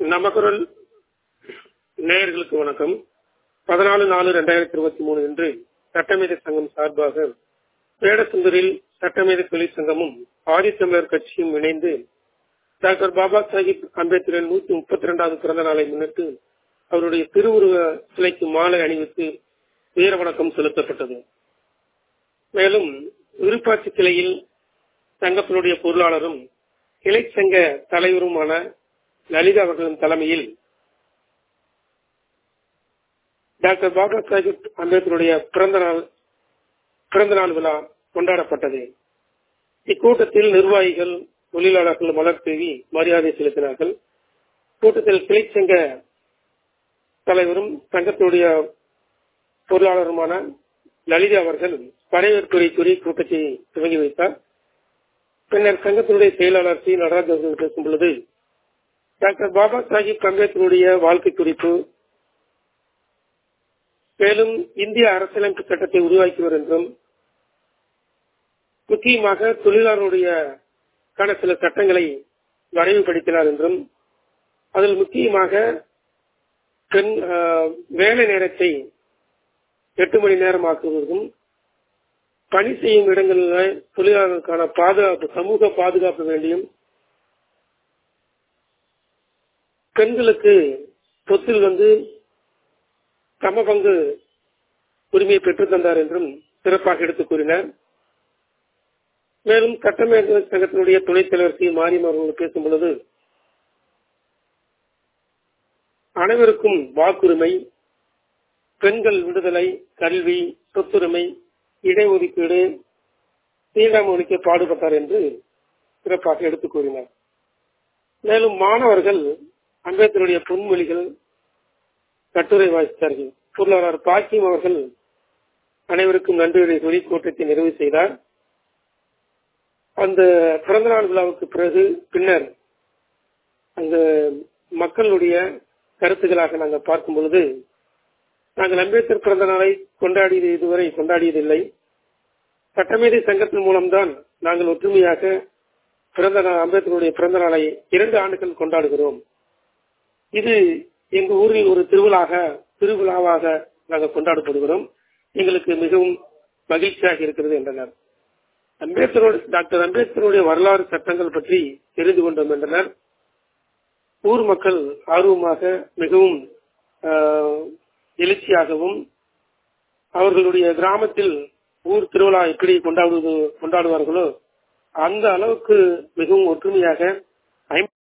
நமக்குரல் நேயர்களுக்கு வணக்கம் பதினாலு நாலு ரெண்டாயிரத்தி இருபத்தி மூணு இன்று சட்டமேதை சங்கம் சார்பாக வேடசுந்தரில் சட்டமேதை தொழிற்சங்கமும் ஆதித்தமிழர் கட்சியும் இணைந்து டாக்டர் பாபா சாஹிப் அம்பேத்கரின் நூத்தி முப்பத்தி இரண்டாவது பிறந்த நாளை முன்னிட்டு அவருடைய திருவுருவ சிலைக்கு மாலை அணிவித்து வீர வணக்கம் செலுத்தப்பட்டது மேலும் விருப்பாட்சி கிளையில் சங்கத்தினுடைய பொருளாளரும் கிளை சங்க தலைவருமான லலிதா அவர்களின் தலைமையில் டாக்டர் பாபா சாஹிப் அம்பேத்கருடைய பிறந்த நாள் பிறந்த நாள் விழா கொண்டாடப்பட்டது இக்கூட்டத்தில் நிர்வாகிகள் தொழிலாளர்கள் மலர் தூவி மரியாதை செலுத்தினார்கள் கூட்டத்தில் கிளை சங்க தலைவரும் சங்கத்தினுடைய பொருளாளருமான லலிதா அவர்கள் வரவேற்புரை கூறி கூட்டத்தை துவங்கி வைத்தார் பின்னர் சங்கத்தினுடைய செயலாளர் சி நடராஜ் அவர்கள் பேசும் பொழுது டாக்டர் பாபா சாஹிப் அம்பேத்கருடைய வாழ்க்கை குறிப்பு மேலும் இந்திய அரசியலமைப்பு சட்டத்தை உருவாக்கியவர் என்றும் முக்கியமாக தொழிலாளருடைய கான சில சட்டங்களை வரைவுபடுத்தினார் என்றும் அதில் முக்கியமாக பெண் வேலை நேரத்தை எட்டு மணி நேரமாக்குவதும் பணி செய்யும் இடங்களில் தொழிலாளர்களுக்கான பாதுகாப்பு சமூக பாதுகாப்பு வேண்டியும் பெண்களுக்கு சொத்தில் வந்து சம பங்கு உரிமையை பெற்றுத் தந்தார் என்றும் சிறப்பாக எடுத்துக் கூறினார் மேலும் சட்டமேற்ப சங்கத்தினுடைய துணைத் தலைவர் சி மாரியம் அவர்கள் பேசும் பொழுது அனைவருக்கும் வாக்குரிமை பெண்கள் விடுதலை கல்வி சொத்துரிமை இடஒதுக்கீடு தீண்டாமை ஒழிக்க பாடுபட்டார் என்று சிறப்பாக எடுத்துக் கூறினார் மேலும் மாணவர்கள் அம்பேத்கருடைய பொன்மொழிகள் கட்டுரை வாசித்தார்கள் பொருளாளர் பாக்கியம் அவர்கள் அனைவருக்கும் நன்றியுரை சொல்லி கூட்டத்தை நிறைவு செய்தார் அந்த பிறந்தநாள் விழாவுக்கு பிறகு பின்னர் அந்த மக்களுடைய கருத்துக்களாக நாங்கள் பார்க்கும் பொழுது நாங்கள் அம்பேத்கர் பிறந்த நாளை கொண்டாடியது இதுவரை கொண்டாடியதில்லை சட்டமேதை சங்கத்தின் மூலம்தான் நாங்கள் ஒற்றுமையாக பிறந்த நாள் அம்பேத்கருடைய பிறந்த நாளை இரண்டு ஆண்டுகள் கொண்டாடுகிறோம் இது எங்க ஊரில் ஒரு திருவிழாக திருவிழாவாக நாங்கள் கொண்டாடப்படுகிறோம் எங்களுக்கு மிகவும் மகிழ்ச்சியாக இருக்கிறது என்றனர் அம்பேத்கரோடு டாக்டர் அம்பேத்கருடைய வரலாறு சட்டங்கள் பற்றி தெரிந்து கொண்டோம் என்றனர் ஊர் மக்கள் ஆர்வமாக மிகவும் எழுச்சியாகவும் அவர்களுடைய கிராமத்தில் ஊர் திருவிழா எப்படி கொண்டாடுவது கொண்டாடுவார்களோ அந்த அளவுக்கு மிகவும் ஒற்றுமையாக